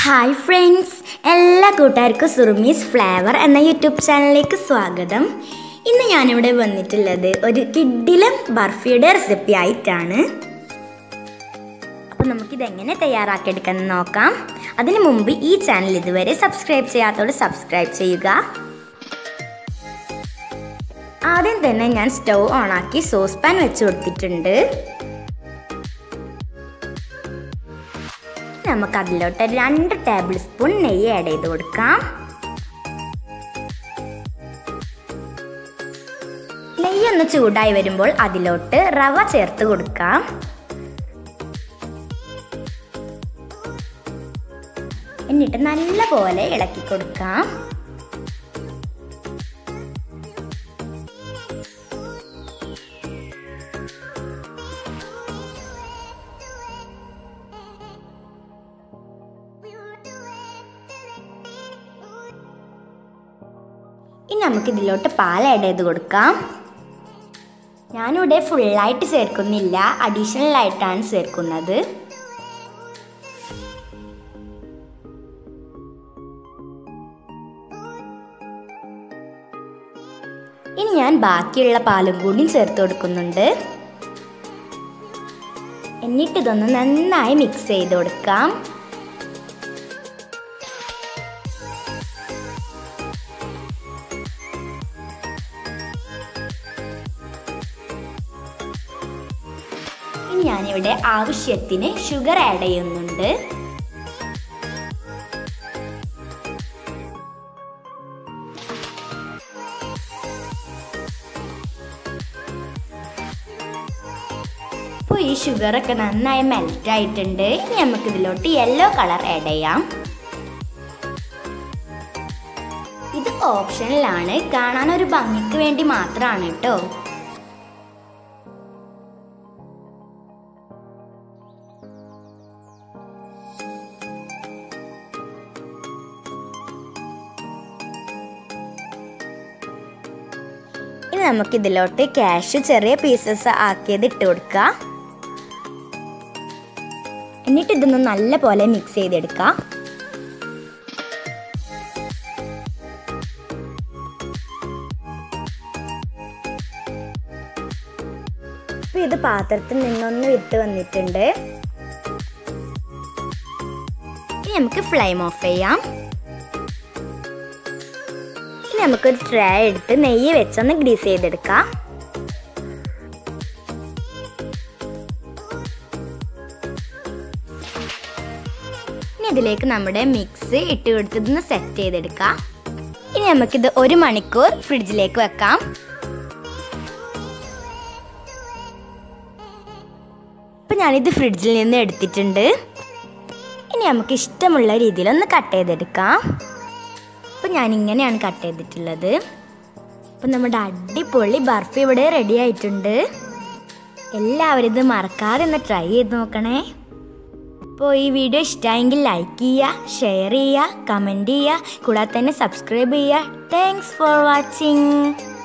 hi friends എല്ലാ കൂട്ടുകാർക്കും സുറുമീസ് flavour എന്ന യൂട്യൂബ് ചാനലിലേക്ക് സ്വാഗതം ഇന്ന് ഞാനിവിടെ വന്നിട്ടുള്ളത് ഒരു കിഡിലും ബർഫിയുടെ റെസിപ്പി ആയിട്ടാണ് അപ്പോൾ നമുക്കിതെങ്ങനെ തയ്യാറാക്കിയെടുക്കാമെന്ന് നോക്കാം അതിനു മുമ്പ് ഈ ചാനൽ ഇതുവരെ സബ്സ്ക്രൈബ് ചെയ്യാത്തവർ സബ്സ്ക്രൈബ് ചെയ്യുക ആദ്യം തന്നെ ഞാൻ സ്റ്റൗ ഓണാക്കി സോസ് പാൻ വെച്ച് കൊടുത്തിട്ടുണ്ട് നമുക്ക് അതിലോട്ട് രണ്ട് ടേബിൾ സ്പൂൺ നെയ്യ് ആഡ് ചെയ്ത് കൊടുക്കാം നെയ്യ് ഒന്ന് ചൂടായി വരുമ്പോൾ അതിലോട്ട് റവ ചേർത്ത് കൊടുക്കാം എന്നിട്ട് നല്ല പോലെ ഇളക്കി കൊടുക്കാം ഇനി നമുക്ക് ഇതിലോട്ട് പാൽ ആഡ് ചെയ്ത് കൊടുക്കാം ഞാനിവിടെ ഫുള്ളായിട്ട് ചേർക്കുന്നില്ല അഡീഷണൽ ആയിട്ടാണ് ചേർക്കുന്നത് ഇനി ഞാൻ ബാക്കിയുള്ള പാലും കൂടി ചേർത്ത് കൊടുക്കുന്നുണ്ട് എന്നിട്ട് ഇതൊന്ന് നന്നായി മിക്സ് ചെയ്ത് കൊടുക്കാം ഇനി ഞാനിവിടെ ആവശ്യത്തിന് ഷുഗർ ആഡ് ചെയ്യുന്നുണ്ട് ഇപ്പോൾ ഈ ഷുഗറൊക്കെ നന്നായി മെൽറ്റ് ആയിട്ടുണ്ട് ഇനി നമുക്ക് ഇതിലോട്ട് യെല്ലോ കളർ ആഡ് ചെയ്യാം ഇത് ഓപ്ഷനിലാണ് കാണാൻ ഒരു ഭംഗിക്ക് വേണ്ടി മാത്രമാണ് കേട്ടോ ഇനി നമുക്ക് ഇതിലോട്ട് ക്യാഷ് ചെറിയ പീസസ് ആക്കിയത് ഇട്ട് കൊടുക്കാം എന്നിട്ട് ഇതൊന്ന് നല്ല പോലെ മിക്സ് ചെയ്തെടുക്കാം ഇപ്പൊ ഇത് പാത്രത്തിൽ നിന്നൊന്ന് വിട്ട് വന്നിട്ടുണ്ട് ഇനി നമുക്ക് ഫ്ലെയിം ഓഫ് ചെയ്യാം ഇനി നമുക്കൊരു ട്രേ എടുത്ത് നെയ്യ് വെച്ചൊന്ന് ഗ്രീസ് ചെയ്തെടുക്കാം ഇനി ഇതിലേക്ക് നമ്മുടെ മിക്സ് ഇട്ട് കൊടുത്തതൊന്ന് സെറ്റ് ചെയ്തെടുക്കാം ഇനി നമുക്കിത് ഒരു മണിക്കൂർ ഫ്രിഡ്ജിലേക്ക് വെക്കാം ഇപ്പം ഞാനിത് ഫ്രിഡ്ജിൽ നിന്ന് എടുത്തിട്ടുണ്ട് ഇനി നമുക്ക് ഇഷ്ടമുള്ള രീതിയിൽ ഒന്ന് കട്ട് ചെയ്തെടുക്കാം അപ്പം ഞാൻ ഇങ്ങനെയാണ് കട്ട് ചെയ്തിട്ടുള്ളത് അപ്പം നമ്മുടെ അടിപൊളി ബർഫി ഇവിടെ റെഡി ആയിട്ടുണ്ട് എല്ലാവരും ഇത് മറക്കാതെ ഒന്ന് ട്രൈ ചെയ്ത് നോക്കണേ അപ്പോൾ ഈ വീഡിയോ ഇഷ്ടമായെങ്കിൽ ലൈക്ക് ചെയ്യുക ഷെയർ ചെയ്യുക കമൻറ്റ് ചെയ്യുക കൂടാതെ തന്നെ സബ്സ്ക്രൈബ് ചെയ്യുക താങ്ക്സ് ഫോർ വാച്ചിങ്